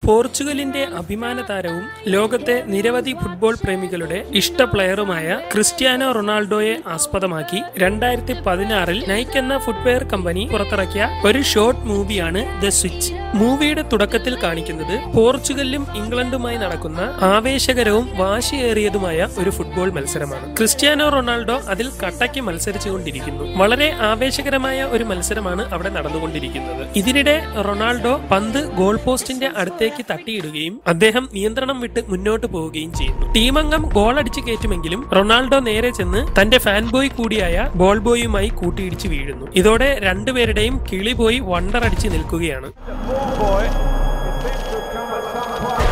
പോർച്ചുഗലിന്റെ അഭിമാന താരവും ലോകത്തെ നിരവധി ഫുട്ബോൾ പ്രേമികളുടെ ഇഷ്ട പ്ലെയറുമായ ക്രിസ്ത്യാനോ റൊണാൾഡോയെ ആസ്പദമാക്കി രണ്ടായിരത്തി പതിനാറിൽ നൈക്ക് എന്ന ഫുട്വെയർ കമ്പനി പുറത്തിറക്കിയ ഒരു ഷോർട്ട് മൂവിയാണ് ദ സ്വിച്ച് മൂവിയുടെ തുടക്കത്തിൽ കാണിക്കുന്നത് പോർച്ചുഗലിലും ഇംഗ്ലണ്ടുമായി നടക്കുന്ന ആവേശകരവും വാശിയേറിയതുമായ ഒരു ഫുട്ബോൾ മത്സരമാണ് ക്രിസ്ത്യാനോ റൊണാൾഡോ അതിൽ കട്ടയ്ക്ക് മത്സരിച്ചുകൊണ്ടിരിക്കുന്നു വളരെ ആവേശകരമായ ഒരു മത്സരമാണ് അവിടെ നടന്നുകൊണ്ടിരിക്കുന്നത് ഇതിനിടെ റൊണാൾഡോ പന്ത് ഗോൾ പോസ്റ്റിന്റെ അടുത്തേക്ക് തട്ടിയിടുകയും അദ്ദേഹം നിയന്ത്രണം വിട്ട് മുന്നോട്ട് പോവുകയും ചെയ്യുന്നു ടീമംഗം ഗോൾ അടിച്ച് കയറ്റുമെങ്കിലും റൊണാൾഡോ നേരെ ചെന്ന് തന്റെ ഫാൻ ബോയ് കൂടിയായ ബോൾ ബോയുമായി കൂട്ടിയിടിച്ച് വീഴുന്നു ഇതോടെ രണ്ടുപേരുടെയും കിളി പോയി വണ്ടർ അടിച്ച് നിൽക്കുകയാണ് boy. It seems to have come at some point.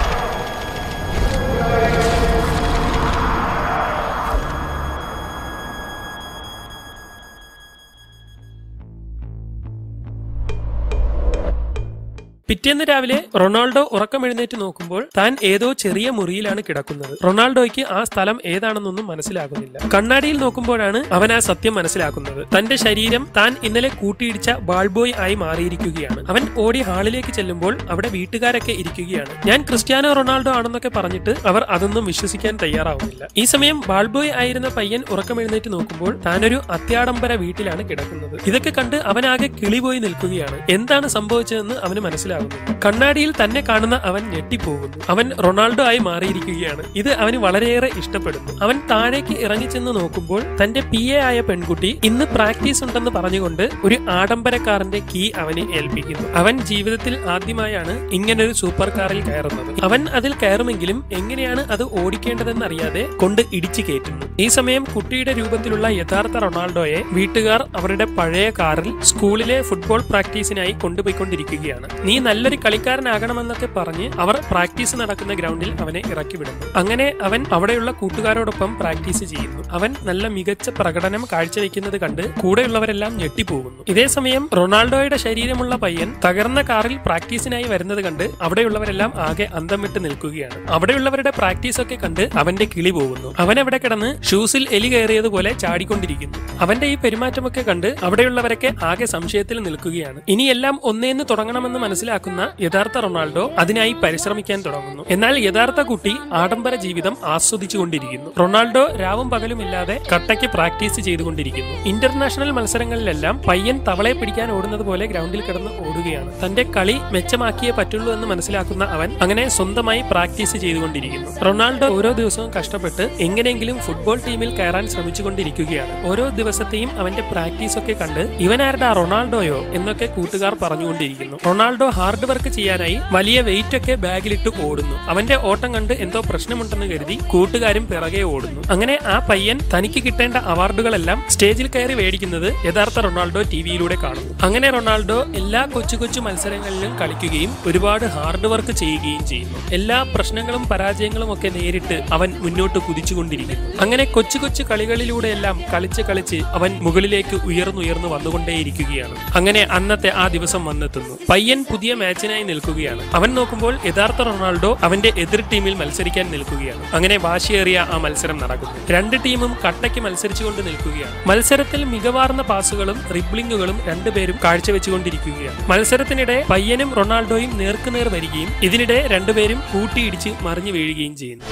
പിറ്റേന്ന് രാവിലെ റൊണാൾഡോ ഉറക്കമെഴുന്നേറ്റ് നോക്കുമ്പോൾ താൻ ഏതോ ചെറിയ മുറിയിലാണ് കിടക്കുന്നത് റൊണാൾഡോയ്ക്ക് ആ സ്ഥലം ഏതാണെന്നൊന്നും മനസ്സിലാകുന്നില്ല കണ്ണാടിയിൽ നോക്കുമ്പോഴാണ് അവൻ ആ സത്യം മനസ്സിലാക്കുന്നത് തന്റെ ശരീരം താൻ ഇന്നലെ കൂട്ടിയിടിച്ച ബാൾബോയ് ആയി മാറിയിരിക്കുകയാണ് അവൻ ഓടി ഹാളിലേക്ക് ചെല്ലുമ്പോൾ അവിടെ വീട്ടുകാരൊക്കെ ഇരിക്കുകയാണ് ഞാൻ ക്രിസ്ത്യാനോ റൊണാൾഡോ ആണെന്നൊക്കെ പറഞ്ഞിട്ട് അവർ അതൊന്നും വിശ്വസിക്കാൻ തയ്യാറാവുന്നില്ല ഈ സമയം ബാൾബോയ് ആയിരുന്ന പയ്യൻ ഉറക്കമെഴുന്നേറ്റ് നോക്കുമ്പോൾ താനൊരു അത്യാഡംബര വീട്ടിലാണ് കിടക്കുന്നത് ഇതൊക്കെ കണ്ട് അവനാകെ കിളിപോയി നിൽക്കുകയാണ് എന്താണ് സംഭവിച്ചതെന്ന് അവന് മനസ്സിലാകുന്നു കണ്ണാടിയിൽ തന്നെ കാണുന്ന അവൻ ഞെട്ടിപ്പോകുന്നു അവൻ റൊണാൾഡോ ആയി മാറിയിരിക്കുകയാണ് ഇത് അവന് വളരെയേറെ ഇഷ്ടപ്പെടുന്നു അവൻ താഴേക്ക് ഇറങ്ങിച്ചെന്ന് നോക്കുമ്പോൾ തന്റെ പി എ ആയ പെൺകുട്ടി ഇന്ന് പ്രാക്ടീസ് ഉണ്ടെന്ന് പറഞ്ഞുകൊണ്ട് ഒരു ആഡംബരക്കാരന്റെ കീ അവനെ ഏൽപ്പിക്കുന്നു അവൻ ജീവിതത്തിൽ ആദ്യമായാണ് ഇങ്ങനൊരു സൂപ്പർ കാറിൽ കയറുന്നത് അവൻ അതിൽ കയറുമെങ്കിലും എങ്ങനെയാണ് അത് ഓടിക്കേണ്ടതെന്ന് അറിയാതെ കൊണ്ട് ഇടിച്ചു കയറ്റുന്നു ഈ സമയം കുട്ടിയുടെ രൂപത്തിലുള്ള യഥാർത്ഥ റൊണാൾഡോയെ വീട്ടുകാർ അവരുടെ പഴയ കാറിൽ സ്കൂളിലെ ഫുട്ബോൾ പ്രാക്ടീസിനായി കൊണ്ടുപോയിക്കൊണ്ടിരിക്കുകയാണ് നീ നല്ലൊരു കളിക്കാരനാകണമെന്നൊക്കെ പറഞ്ഞ് അവർ പ്രാക്ടീസ് നടക്കുന്ന ഗ്രൗണ്ടിൽ അവനെ ഇറക്കി വിടുന്നു അങ്ങനെ അവൻ അവിടെയുള്ള കൂട്ടുകാരോടൊപ്പം പ്രാക്ടീസ് ചെയ്യുന്നു അവൻ നല്ല മികച്ച പ്രകടനം കാഴ്ചവെക്കുന്നത് കണ്ട് കൂടെയുള്ളവരെല്ലാം ഞെട്ടിപ്പോകുന്നു ഇതേ സമയം റൊണാൾഡോയുടെ ശരീരമുള്ള പയ്യൻ തകർന്ന കാറിൽ പ്രാക്ടീസിനായി വരുന്നത് കണ്ട് അവിടെയുള്ളവരെല്ലാം ആകെ അന്തം വിട്ട് നിൽക്കുകയാണ് അവിടെയുള്ളവരുടെ പ്രാക്ടീസ് ഒക്കെ കണ്ട് അവന്റെ കിളി പോകുന്നു അവൻ അവിടെ കിടന്ന് ഷൂസിൽ എലി കയറിയതുപോലെ ചാടിക്കൊണ്ടിരിക്കുന്നു അവന്റെ ഈ പെരുമാറ്റമൊക്കെ കണ്ട് അവിടെയുള്ളവരൊക്കെ ആകെ സംശയത്തിൽ നിൽക്കുകയാണ് ഇനിയെല്ലാം ഒന്നേന്ന് തുടങ്ങണമെന്ന് മനസ്സിലാക്കുന്ന യഥാർത്ഥ റൊണാൾഡോ അതിനായി പരിശ്രമിക്കാൻ തുടങ്ങുന്നു എന്നാൽ യഥാർത്ഥ കുട്ടി ആഡംബര ജീവിതം ആസ്വദിച്ചുകൊണ്ടിരിക്കുന്നു റൊണാൾഡോ രാവും പകലുമില്ലാതെ കട്ടയ്ക്ക് പ്രാക്ടീസ് ചെയ്തുകൊണ്ടിരിക്കുന്നു ഇന്റർനാഷണൽ മത്സരങ്ങളിലെല്ലാം പയ്യൻ തവളെ പിടിക്കാൻ ഓടുന്നത് പോലെ ഗ്രൗണ്ടിൽ കിടന്ന് ഓടുകയാണ് തന്റെ കളി മെച്ചമാക്കിയേ പറ്റുള്ളൂ എന്ന് മനസ്സിലാക്കുന്ന അവൻ അങ്ങനെ സ്വന്തമായി പ്രാക്ടീസ് ചെയ്തുകൊണ്ടിരിക്കുന്നു റൊണാൾഡോ ഓരോ ദിവസവും കഷ്ടപ്പെട്ട് എങ്ങനെയെങ്കിലും ഫുട്ബോൾ ടീമിൽ കയറാൻ ശ്രമിച്ചുകൊണ്ടിരിക്കുകയാണ് ഓരോ ദിവസത്തെയും അവന്റെ പ്രാക്ടീസ് ഒക്കെ കണ്ട് ഇവനാരുടെ ആ റൊണാൾഡോയോ എന്നൊക്കെ കൂട്ടുകാർ പറഞ്ഞുകൊണ്ടിരിക്കുന്നു റൊണാൾഡോ ഹാർഡ് വർക്ക് ചെയ്യാനായി വലിയ വെയിറ്റ് ഒക്കെ ബാഗിലിട്ട് ഓടുന്നു അവന്റെ ഓട്ടം കണ്ട് എന്തോ പ്രശ്നമുണ്ടെന്ന് കരുതി കൂട്ടുകാരും പിറകെ ഓടുന്നു അങ്ങനെ ആ പയ്യൻ തനിക്ക് കിട്ടേണ്ട അവാർഡുകളെല്ലാം സ്റ്റേജിൽ കയറി മേടിക്കുന്നത് യഥാർത്ഥ റൊണാൾഡോ ടിവിയിലൂടെ കാണുന്നു അങ്ങനെ റൊണാൾഡോ എല്ലാ കൊച്ചു കൊച്ചു മത്സരങ്ങളിലും കളിക്കുകയും ഒരുപാട് ഹാർഡ് വർക്ക് ചെയ്യുകയും ചെയ്യുന്നു എല്ലാ പ്രശ്നങ്ങളും പരാജയങ്ങളും ഒക്കെ നേരിട്ട് അവൻ മുന്നോട്ട് കുതിച്ചുകൊണ്ടിരിക്കുന്നു അങ്ങനെ കൊച്ചു കൊച്ചു കളികളിലൂടെയെല്ലാം കളിച്ച് കളിച്ച് അവൻ മുകളിലേക്ക് ഉയർന്നുയർന്നു വന്നുകൊണ്ടേയിരിക്കുകയാണ് അങ്ങനെ അന്നത്തെ ആ ദിവസം വന്നെത്തുന്നു പയ്യൻ പുതിയ മാച്ചിനായി നിൽക്കുകയാണ് അവൻ നോക്കുമ്പോൾ യഥാർത്ഥ റൊണാൾഡോ അവന്റെ എതിർ ടീമിൽ മത്സരിക്കാൻ നിൽക്കുകയാണ് അങ്ങനെ വാശിയേറിയ ആ മത്സരം നടക്കുന്നു രണ്ട് ടീമും കട്ടയ്ക്ക് മത്സരിച്ചുകൊണ്ട് നിൽക്കുകയാണ് മത്സരത്തിൽ മികവാർന്ന പാസുകളും റിബ്ലിങ്ങുകളും രണ്ടുപേരും കാഴ്ചവെച്ചുകൊണ്ടിരിക്കുകയാണ് മത്സരത്തിനിടെ പയ്യനും റൊണാൾഡോയും നേർക്കുനേർ വരികയും ഇതിനിടെ രണ്ടുപേരും കൂട്ടിയിടിച്ച് മറിഞ്ഞു വീഴുകയും ചെയ്യുന്നു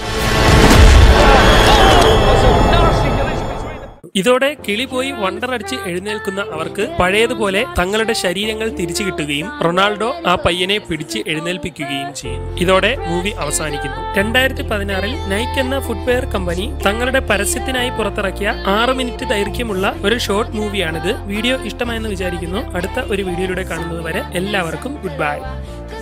ഇതോടെ കിളി പോയി വണ്ടറടിച്ച് എഴുന്നേൽക്കുന്ന അവർക്ക് പഴയതുപോലെ തങ്ങളുടെ ശരീരങ്ങൾ തിരിച്ചു കിട്ടുകയും റൊണാൾഡോ ആ പയ്യനെ പിടിച്ച് എഴുന്നേൽപ്പിക്കുകയും ചെയ്യും ഇതോടെ മൂവി അവസാനിക്കുന്നു രണ്ടായിരത്തി പതിനാറിൽ നൈക്ക് എന്ന ഫുട്വെയർ കമ്പനി തങ്ങളുടെ പരസ്യത്തിനായി പുറത്തിറക്കിയ ആറ് മിനിറ്റ് ദൈർഘ്യമുള്ള ഒരു ഷോർട്ട് മൂവിയാണിത് വീഡിയോ ഇഷ്ടമായെന്ന് വിചാരിക്കുന്നു അടുത്ത ഒരു വീഡിയോയിലൂടെ കാണുന്നത് വരെ എല്ലാവർക്കും ഗുഡ് ബൈ